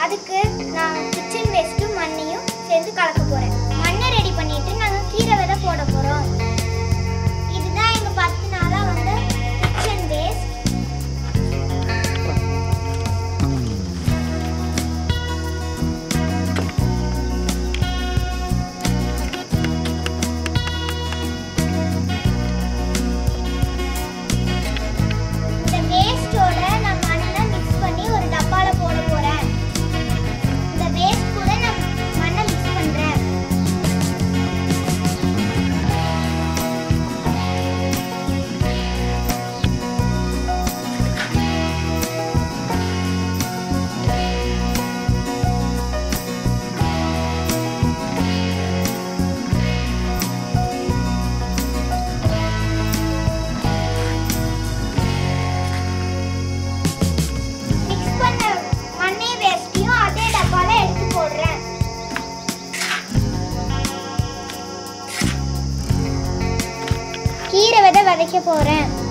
அதுக்கு நான் கிச்சன் வேஸ்ட்டும் மண்ணையும் சேர்த்து கலக்க போறேன் மண்ணை ரெடி பண்ணிட்டு நாங்க கீரை விதை போட போறோம் இதுதான் எங்க பத்து நாளா வந்த கிச்சன் வேஸ்ட் இந்த வேஸ்டோட நான் மண்ணை மிக்ஸ் பண்ணி ஒரு டப்பால போட போறேன் இந்த வேஸ்ட் கூட நான் மண்ணை மிக்ஸ் பண்றேன் மிக்ஸ் பண்ண மண்ணை வேஸ்டையும் அதே டப்பால எடுத்து போடுறேன் கீரை விதை விதைக்க போறேன்